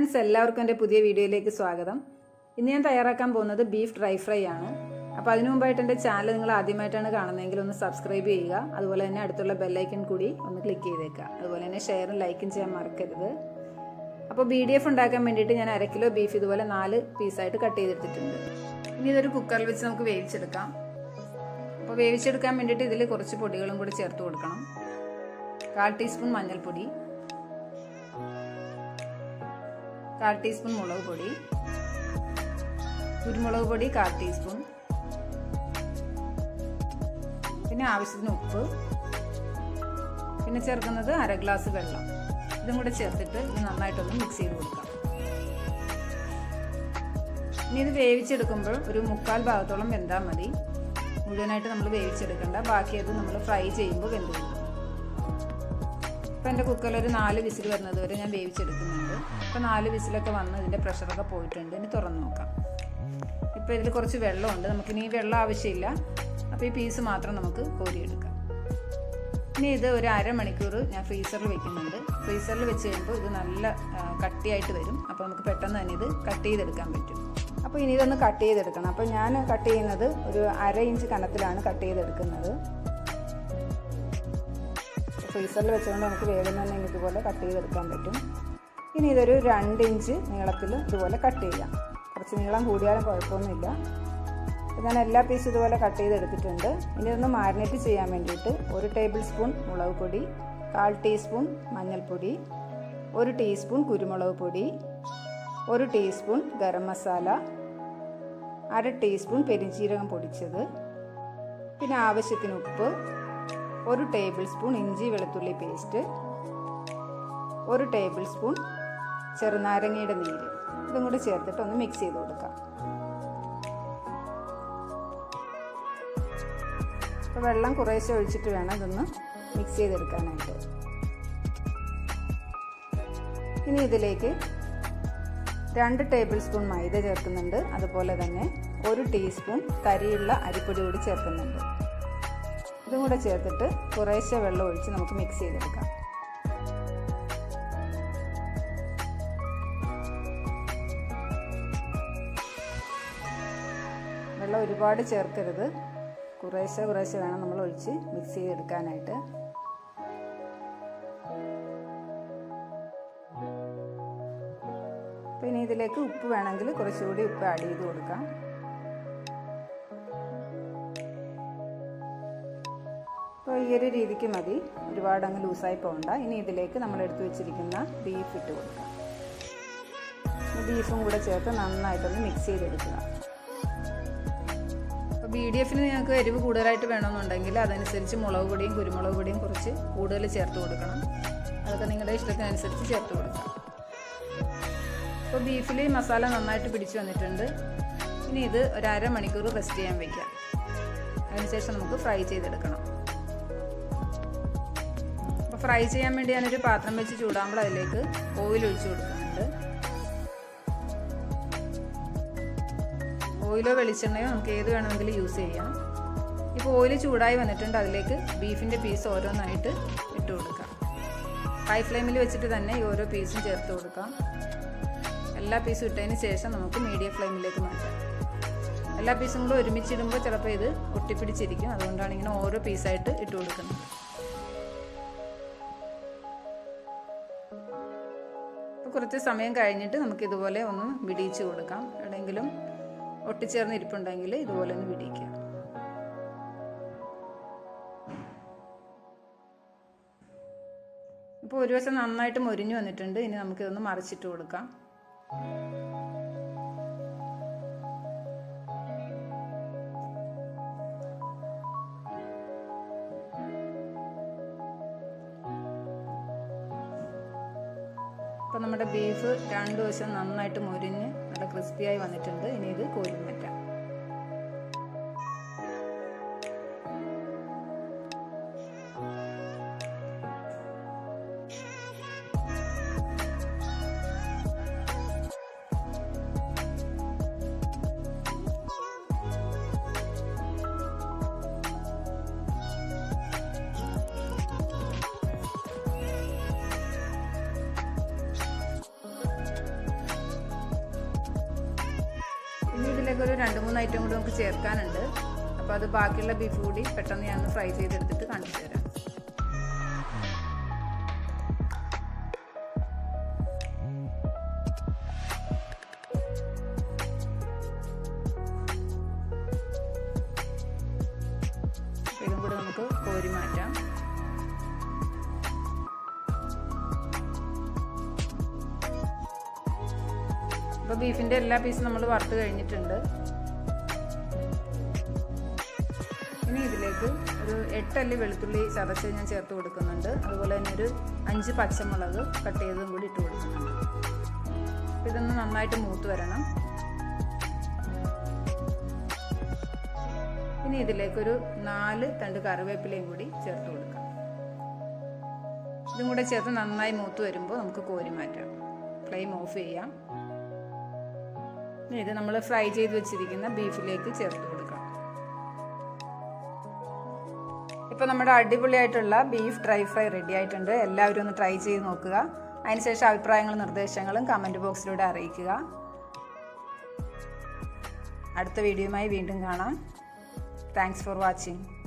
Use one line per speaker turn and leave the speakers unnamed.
friends എല്ലാവർക്കും എൻ്റെ പുതിയ വീഡിയോയിലേക്ക് സ്വാഗതം ഇന്ന് ഞാൻ തയ്യാറാക്കാൻ പോകുന്നത് ബീഫ് ഡ്രൈ ഫ്രൈ ആണ് അപ്പോൾ അതിനു മുമ്പായിട്ട് എൻ്റെ ചാനൽ നിങ്ങൾ ആദ്യമായിട്ടാണ് കാണുന്നതെങ്കിൽ ഒന്ന് സബ്സ്ക്രൈബ് ചെയ്യുക അതുപോലെ തന്നെ അടുത്തുള്ള ബെല്ലൈക്കൺ കൂടി ഒന്ന് ക്ലിക്ക് ചെയ്തേക്കുക അതുപോലെ തന്നെ ഷെയറും ലൈക്കും ചെയ്യാൻ മറക്കരുത് അപ്പോൾ ബി ഡി എഫ് ഉണ്ടാക്കാൻ വേണ്ടിയിട്ട് ഞാൻ അര കിലോ ബീഫ് ഇതുപോലെ നാല് പീസായിട്ട് കട്ട് ചെയ്തെടുത്തിട്ടുണ്ട് ഇനി ഇതൊരു കുക്കറിൽ വെച്ച് നമുക്ക് വേവിച്ചെടുക്കാം അപ്പോൾ വേവിച്ചെടുക്കാൻ വേണ്ടിയിട്ട് ഇതിൽ കുറച്ച് പൊടികളും കൂടി ചേർത്ത് കൊടുക്കണം കാൽ ടീസ്പൂൺ മഞ്ഞൾപ്പൊടി കാൽ ടീസ്പൂൺ മുളക് പൊടി കുരുമുളക് പൊടി കാൽ ടീസ്പൂൺ പിന്നെ ആവശ്യത്തിന് ഉപ്പ് പിന്നെ ചേർക്കുന്നത് അര ഗ്ലാസ് വെള്ളം ഇതും കൂടെ ചേർത്തിട്ട് ഇത് നന്നായിട്ടൊന്ന് മിക്സ് ചെയ്ത് കൊടുക്കാം ഇനി ഇത് വേവിച്ചെടുക്കുമ്പോൾ ഒരു മുക്കാൽ ഭാഗത്തോളം വെന്താൽ മതി മുഴുവനായിട്ട് നമ്മൾ വേവിച്ചെടുക്കണ്ട ബാക്കി അത് നമ്മൾ ഫ്രൈ ചെയ്യുമ്പോൾ വെന്ത് കിട്ടും ഇപ്പം എൻ്റെ കുക്കറിൽ ഒരു നാല് വിസിൽ വരുന്നത് വരെ ഞാൻ വേവിച്ചെടുക്കുന്നുണ്ട് ഇപ്പോൾ നാല് വിസിലൊക്കെ വന്ന് ഇതിൻ്റെ പ്രഷറൊക്കെ പോയിട്ടുണ്ട് ഇനി തുറന്ന് നോക്കാം ഇപ്പോൾ ഇതിൽ കുറച്ച് വെള്ളമുണ്ട് നമുക്കിനി വെള്ളം ആവശ്യമില്ല അപ്പോൾ ഈ പീസ് മാത്രം നമുക്ക് കോരിയെടുക്കാം ഇനി ഇത് ഒരു അരമണിക്കൂർ ഞാൻ ഫ്രീസറിൽ വെക്കുന്നുണ്ട് ഫ്രീസറിൽ വെച്ച് കഴിയുമ്പോൾ ഇത് നല്ല കട്ടിയായിട്ട് വരും അപ്പോൾ നമുക്ക് പെട്ടെന്ന് തന്നെ ഇത് കട്ട് ചെയ്തെടുക്കാൻ പറ്റും അപ്പോൾ ഇനി ഇതൊന്ന് കട്ട് ചെയ്തെടുക്കണം അപ്പോൾ ഞാൻ കട്ട് ചെയ്യുന്നത് ഒരു അര ഇഞ്ച് കനത്തിലാണ് കട്ട് ചെയ്തെടുക്കുന്നത് ഫ്രീസറിൽ വെച്ചുകൊണ്ട് നമുക്ക് വേഗം തന്നെ ഇതുപോലെ കട്ട് ചെയ്തെടുക്കാൻ പറ്റും ഇനി ഇതൊരു രണ്ട് ഇഞ്ച് നീളത്തിൽ ഇതുപോലെ കട്ട് ചെയ്യാം കുറച്ച് നീളം കൂടിയാലും കുഴപ്പമൊന്നുമില്ല ഞാൻ എല്ലാ പീസും ഇതുപോലെ കട്ട് ചെയ്തെടുത്തിട്ടുണ്ട് ഇനി ഇതൊന്ന് മാരിനേറ്റ് ചെയ്യാൻ വേണ്ടിയിട്ട് ഒരു ടേബിൾ സ്പൂൺ മുളക് പൊടി കാൽ ടീസ്പൂൺ മഞ്ഞൾപ്പൊടി ഒരു ടീസ്പൂൺ കുരുമുളക് പൊടി ഒരു ടീസ്പൂൺ ഗരം മസാല അര ടീസ്പൂൺ പെരിഞ്ചീരകം പൊടിച്ചത് പിന്നെ ആവശ്യത്തിന് ഉപ്പ് ഒരു ടേബിൾ സ്പൂൺ ഇഞ്ചി വെളുത്തുള്ളി പേസ്റ്റ് ഒരു ടേബിൾ സ്പൂൺ ചെറുനാരങ്ങയുടെ നീര് ഇതും കൂടി ചേർത്തിട്ട് ഒന്ന് മിക്സ് ചെയ്ത് കൊടുക്കാം അപ്പോൾ വെള്ളം കുറേശ്ശെ ഒഴിച്ചിട്ട് വേണം ഇതൊന്ന് മിക്സ് ചെയ്തെടുക്കാനായിട്ട് ഇനി ഇതിലേക്ക് രണ്ട് ടേബിൾ സ്പൂൺ മൈദ ചേർക്കുന്നുണ്ട് അതുപോലെ തന്നെ ഒരു ടീസ്പൂൺ കരിയുള്ള അരിപ്പൊടി കൂടി ചേർക്കുന്നുണ്ട് ഇതും കൂടെ ചേർത്തിട്ട് കുറേശ്ശെ വെള്ളം ഒഴിച്ച് നമുക്ക് മിക്സ് ചെയ്തെടുക്കാം വെള്ളം ഒരുപാട് ചേർക്കരുത് കുറേശ്ശെ കുറേശ്ശെ വേണം നമ്മൾ ഒഴിച്ച് മിക്സ് ചെയ്തെടുക്കാനായിട്ട് പിന്നെ ഇതിലേക്ക് ഉപ്പ് വേണമെങ്കിൽ കുറച്ചുകൂടി ഉപ്പ് ആഡ് ചെയ്ത് കൊടുക്കാം അപ്പോൾ ഈ ഒരു രീതിക്ക് മതി ഒരുപാട് അങ്ങ് ലൂസായി പോകണ്ട ഇനി ഇതിലേക്ക് നമ്മൾ എടുത്തു വെച്ചിരിക്കുന്ന ബീഫ് ഇട്ട് കൊടുക്കാം ബീഫും കൂടെ ചേർത്ത് നന്നായിട്ടൊന്ന് മിക്സ് ചെയ്തെടുക്കുക അപ്പോൾ ബി ഡി എഫിന് നിങ്ങൾക്ക് എരിവ് കൂടുതലായിട്ട് വേണമെന്നുണ്ടെങ്കിൽ അതനുസരിച്ച് മുളക് പൊടിയും കുരുമുളക് പൊടിയും കുറച്ച് കൂടുതൽ ചേർത്ത് കൊടുക്കണം അതൊക്കെ നിങ്ങളുടെ ഇഷ്ടത്തിനനുസരിച്ച് ചേർത്ത് കൊടുക്കാം അപ്പോൾ ബീഫിൽ മസാല നന്നായിട്ട് പിടിച്ചു വന്നിട്ടുണ്ട് ഇനി ഇത് ഒരു അരമണിക്കൂർ റെസ്റ്റ് ചെയ്യാൻ വയ്ക്കാം അതിനുശേഷം നമുക്ക് ഫ്രൈ ചെയ്തെടുക്കണം അപ്പോൾ ഫ്രൈ ചെയ്യാൻ വേണ്ടി ഞാനൊരു പാത്രം വെച്ച് ചൂടാകുമ്പോൾ അതിലേക്ക് ഓയിൽ ഒഴിച്ചു കൊടുക്കുന്നുണ്ട് ഓയിലോ വെളിച്ചെണ്ണയോ നമുക്ക് ഏത് വേണമെങ്കിലും യൂസ് ചെയ്യാം ഇപ്പോൾ ഓയിൽ ചൂടായി വന്നിട്ടുണ്ട് അതിലേക്ക് ബീഫിൻ്റെ പീസ് ഓരോന്നായിട്ട് ഇട്ട് കൊടുക്കാം ഹൈ ഫ്ലെയിമിൽ വെച്ചിട്ട് തന്നെ ഈ ഓരോ പീസും ചേർത്ത് കൊടുക്കാം എല്ലാ പീസും ഇട്ടതിന് ശേഷം നമുക്ക് മീഡിയം ഫ്ലെയിമിലേക്ക് മാറ്റാം എല്ലാ പീസും കൂടെ ഒരുമിച്ചിടുമ്പോൾ ചിലപ്പോൾ ഇത് ഒട്ടിപ്പിടിച്ചിരിക്കും അതുകൊണ്ടാണ് ഇങ്ങനെ ഓരോ പീസായിട്ട് ഇട്ട് കൊടുക്കുന്നത് അപ്പോൾ കുറച്ച് സമയം കഴിഞ്ഞിട്ട് നമുക്ക് ഇതുപോലെ ഒന്ന് വിടിയിച്ച് കൊടുക്കാം എവിടെയെങ്കിലും ഒട്ടിച്ചേർന്ന് ഇരിപ്പുണ്ടെങ്കിൽ ഇതുപോലെ ഒന്ന് വിടിയിക്കുക ഇപ്പോൾ ഒരു വശം നന്നായിട്ട് മൊരിഞ്ഞു വന്നിട്ടുണ്ട് ഇനി നമുക്കിതൊന്ന് മറിച്ചിട്ട് കൊടുക്കാം അപ്പോൾ നമ്മുടെ ബീഫ് രണ്ട് വശം നന്നായിട്ട് മൊരിഞ്ഞ് നല്ല ക്രിസ്പിയായി വന്നിട്ടുണ്ട് ഇനി ഇത് കോരി മാറ്റാം ഇനി ഇതിലേക്ക് ഒരു രണ്ട് മൂന്ന് ഐറ്റം കൂടി നമുക്ക് ചേർക്കാനുണ്ട് അപ്പോൾ അത് ബാക്കിയുള്ള ബീഫ് കൂടി പെട്ടെന്ന് ഞാൻ ഫ്രൈ ചെയ്തെടുത്തിട്ട് കാണിച്ചു തരാം ഇതും കൂടി നമുക്ക് കോരി മാറ്റാം ഇപ്പോൾ ബീഫിൻ്റെ എല്ലാ പീസും നമ്മൾ വറുത്ത് കഴിഞ്ഞിട്ടുണ്ട് ഇനി ഇതിലേക്ക് ഒരു എട്ടല്ലി വെളുത്തുള്ളി ചതച്ച് ഞാൻ ചേർത്ത് കൊടുക്കുന്നുണ്ട് അതുപോലെ തന്നെ ഒരു അഞ്ച് പച്ചമുളക് കട്ട് ചെയ്തതും കൂടി ഇട്ട് കൊടുക്കുന്നുണ്ട് ഇതൊന്ന് നന്നായിട്ട് മൂത്ത് വരണം ഇനി ഇതിലേക്കൊരു നാല് തണ്ട് കറിവേപ്പിലയും കൂടി ചേർത്ത് കൊടുക്കാം ഇതും കൂടെ ചേർത്ത് നന്നായി മൂത്ത് വരുമ്പോൾ നമുക്ക് കോരി മാറ്റാം ഫ്ലെയിം ഓഫ് ചെയ്യാം ഇനി ഇത് നമ്മൾ ഫ്രൈ ചെയ്ത് വെച്ചിരിക്കുന്ന ബീഫിലേക്ക് ചേർത്ത് കൊടുക്കാം ഇപ്പോൾ നമ്മുടെ അടിപൊളിയായിട്ടുള്ള ബീഫ് ഡ്രൈ ഫ്രൈ റെഡി ആയിട്ടുണ്ട് എല്ലാവരും ഒന്ന് ട്രൈ ചെയ്ത് നോക്കുക അതിനുശേഷം അഭിപ്രായങ്ങളും നിർദ്ദേശങ്ങളും കമൻറ്റ് ബോക്സിലൂടെ അറിയിക്കുക അടുത്ത വീഡിയോയുമായി വീണ്ടും കാണാം താങ്ക്സ് ഫോർ വാച്ചിങ്